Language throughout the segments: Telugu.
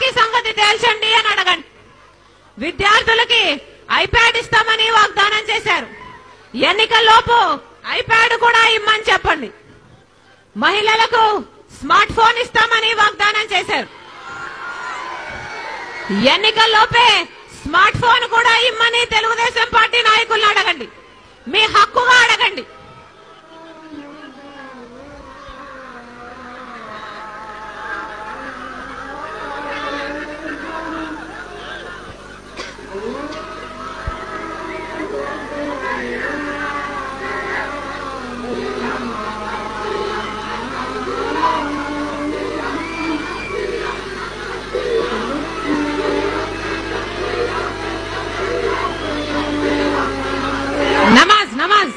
సంగతి తేల్చండి అని అడగండి విద్యార్థులకి ఐప్యాడ్ ఇస్తామని వాగ్దానం చేశారు ఎన్నికల్లోపు ఐప్యాడ్ కూడా ఇమ్మని చెప్పండి మహిళలకు స్మార్ట్ ఫోన్ ఇస్తామని వాగ్దానం చేశారు ఎన్నికల్లోపే స్మార్ట్ ఫోన్ కూడా ఇమ్మని తెలుగుదేశం పార్టీ నాయకులను అడగండి మీ హక్కుగా అడగండి నమాజ్ నమాజ్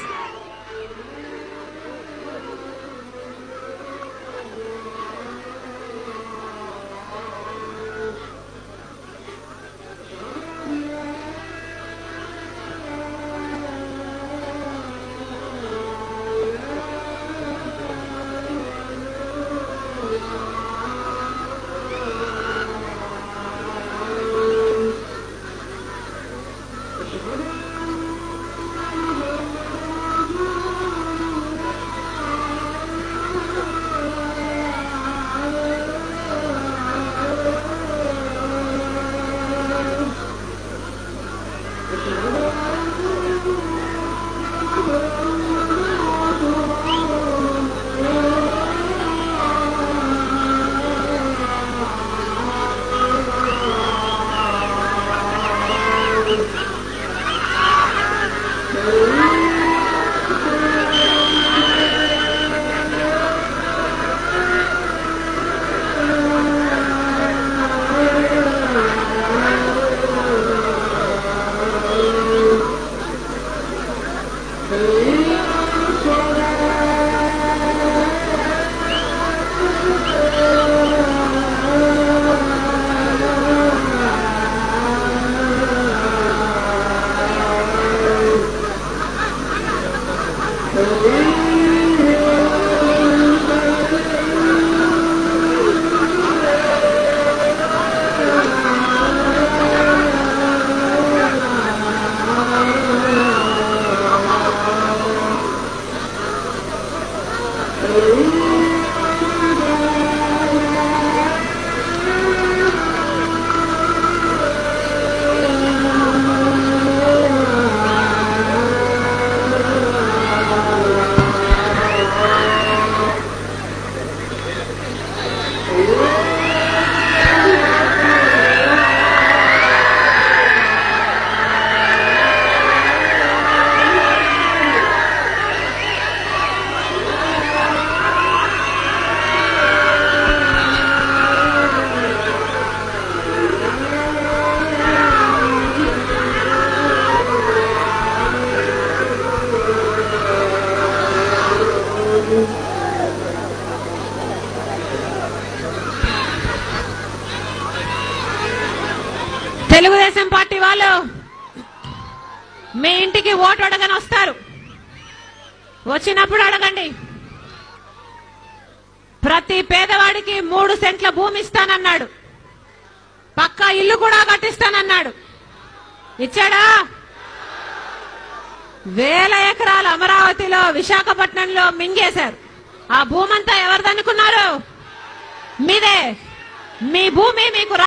తెలుగుదేశం పార్టీ వాళ్ళు మీ ఇంటికి ఓటు అడగని వస్తారు వచ్చినప్పుడు అడగండి ప్రతి పేదవాడికి మూడు సెంట్ల భూమి ఇస్తానన్నాడు పక్కా ఇల్లు కూడా కట్టిస్తానన్నాడు ఇచ్చాడా వేల ఎకరాలు అమరావతిలో విశాఖపట్నంలో మింగేశారు ఆ భూమంతా ఎవరిదనుకున్నారు మీదే మీ భూమి మీకు